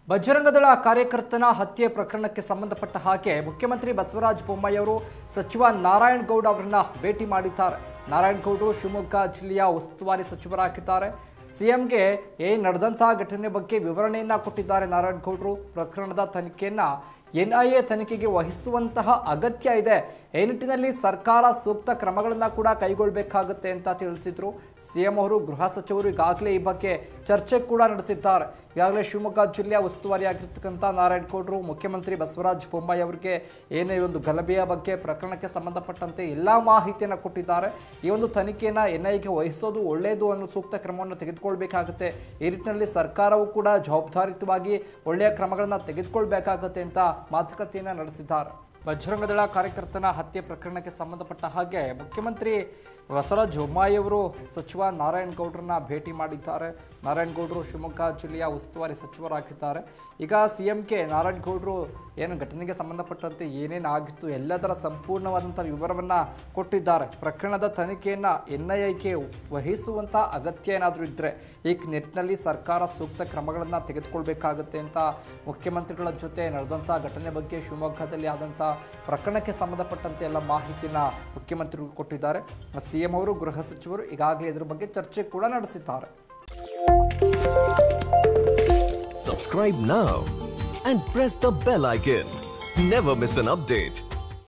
ಬಜರಂಗದಳ ಕಾರ್ಯಕರ್ತನ ಹತ್ಯೆ ಪ್ರಕರಣಕ್ಕೆ ಸಂಬಂಧಪಟ್ಟ ಹಾಗೆ ಮುಖ್ಯಮಂತ್ರಿ ಬಸವರಾಜ ಬೊಮ್ಮಾಯಿ ಅವರು ಸಚಿವ ನಾರಾಯಣ್ ಗೌಡ ಅವರನ್ನ ಭೇಟಿ ಮಾಡಿದ್ದಾರೆ ನಾರಾಯಣ್ ಗೌಡರು ಶಿವಮೊಗ್ಗ ಜಿಲ್ಲೆಯ ಉಸ್ತುವಾರಿ ಸಚಿವರಾಗಿದ್ದಾರೆ ಸಿಎಂಗೆ ಏನ್ ನಡೆದಂತಹ ಘಟನೆ ಬಗ್ಗೆ ವಿವರಣೆಯನ್ನ ಕೊಟ್ಟಿದ್ದಾರೆ ನಾರಾಯಣ್ ಗೌಡರು ಪ್ರಕರಣದ ತನಿಖೆಯನ್ನ ಎನ್ಐಎ ತನಿಖೆಗೆ ವಹಿಸುವಂತಹ ಅಗತ್ಯ ಇದೆ ಈ ನಿಟ್ಟಿನಲ್ಲಿ ಸರ್ಕಾರ ಸೂಕ್ತ ಕ್ರಮಗಳನ್ನ ಕೂಡ ಕೈಗೊಳ್ಳಬೇಕಾಗುತ್ತೆ ಅಂತ ತಿಳಿಸಿದ್ರು ಸಿಎಂ ಅವರು ಗೃಹ ಸಚಿವರು ಈಗಾಗಲೇ ಈ ಬಗ್ಗೆ ಚರ್ಚೆ ಕೂಡ ನಡೆಸಿದ್ದಾರೆ ಈಗಾಗಲೇ ಶಿವಮೊಗ್ಗ ಜಿಲ್ಲೆಯ ಉಸ್ತುವಾರಿಯಾಗಿರ್ತಕ್ಕಂಥ ನಾರಾಯಣ್ ಗೌಡರು ಮುಖ್ಯಮಂತ್ರಿ ಬಸವರಾಜ ಬೊಮ್ಮಾಯಿ ಅವರಿಗೆ ಏನೇ ಒಂದು ಗಲಭೆಯ ಬಗ್ಗೆ ಪ್ರಕರಣಕ್ಕೆ ಸಂಬಂಧಪಟ್ಟಂತೆ ಎಲ್ಲ ಮಾಹಿತಿಯನ್ನು ಕೊಟ್ಟಿದ್ದಾರೆ ಈ ಒಂದು ತನಿಖೆಯನ್ನು ಎನ್ಐಗೆ ವಹಿಸೋದು ಒಳ್ಳೆಯದು ಅನ್ನೋ ಸೂಕ್ತ ಕ್ರಮವನ್ನು ತೆಗೆದುಕೊಳ್ಬೇಕಾಗುತ್ತೆ ಈ ನಿಟ್ಟಿನಲ್ಲಿ ಸರ್ಕಾರವು ಕೂಡ ಜವಾಬ್ದಾರಿಯುತವಾಗಿ ಒಳ್ಳೆಯ ಕ್ರಮಗಳನ್ನು ತೆಗೆದುಕೊಳ್ಬೇಕಾಗುತ್ತೆ ಅಂತ ಮಾತುಕತೆಯನ್ನು ನಡೆಸಿದ್ದಾರೆ ಬಜರಂಗದಳ ಕಾರ್ಯಕರ್ತನ ಹತ್ಯೆ ಪ್ರಕರಣಕ್ಕೆ ಸಂಬಂಧಪಟ್ಟ ಹಾಗೆ ಮುಖ್ಯಮಂತ್ರಿ ಬಸವರಾಜ ಬೊಮ್ಮಾಯಿ ಅವರು ಸಚಿವ ನಾರಾಯಣ್ ಗೌಡ್ರನ್ನ ಭೇಟಿ ಮಾಡಿದ್ದಾರೆ ನಾರಾಯಣ್ ಗೌಡರು ಶಿವಮೊಗ್ಗ ಜಿಲ್ಲೆಯ ಉಸ್ತುವಾರಿ ಸಚಿವರಾಗಿದ್ದಾರೆ ಈಗ ಸಿ ಎಂಗೆ ನಾರಾಯಣ್ ಗೌಡರು ಏನು ಘಟನೆಗೆ ಸಂಬಂಧಪಟ್ಟಂತೆ ಏನೇನು ಆಗಿತ್ತು ಎಲ್ಲದರ ಸಂಪೂರ್ಣವಾದಂಥ ವಿವರವನ್ನು ಕೊಟ್ಟಿದ್ದಾರೆ ಪ್ರಕರಣದ ತನಿಖೆಯನ್ನು ಎನ್ ಐ ಐಗೆ ವಹಿಸುವಂಥ ಅಗತ್ಯ ಏನಾದರೂ ಇದ್ದರೆ ಈ ನಿಟ್ಟಿನಲ್ಲಿ ಸರ್ಕಾರ ಸೂಕ್ತ ಕ್ರಮಗಳನ್ನು ತೆಗೆದುಕೊಳ್ಬೇಕಾಗುತ್ತೆ ಅಂತ ಮುಖ್ಯಮಂತ್ರಿಗಳ ಜೊತೆ ನಡೆದಂಥ ಘಟನೆ ಬಗ್ಗೆ ಶಿವಮೊಗ್ಗದಲ್ಲಿ ಆದಂಥ ಪ್ರಕರಣಕ್ಕೆ ಸಂಬಂಧಪಟ್ಟಂತೆ ಎಲ್ಲ ಮಾಹಿತಿನ ಮುಖ್ಯಮಂತ್ರಿಗಳು ಕೊಟ್ಟಿದ್ದಾರೆ ಸಿ ಎಂ ಅವರು ಗೃಹ ಸಚಿವರು ಈಗಾಗಲೇ ಇದ್ರ ಬಗ್ಗೆ ಚರ್ಚೆ ಕೂಡ ನಡೆಸಿದ್ದಾರೆ Subscribe now and press the bell icon. Never miss an update.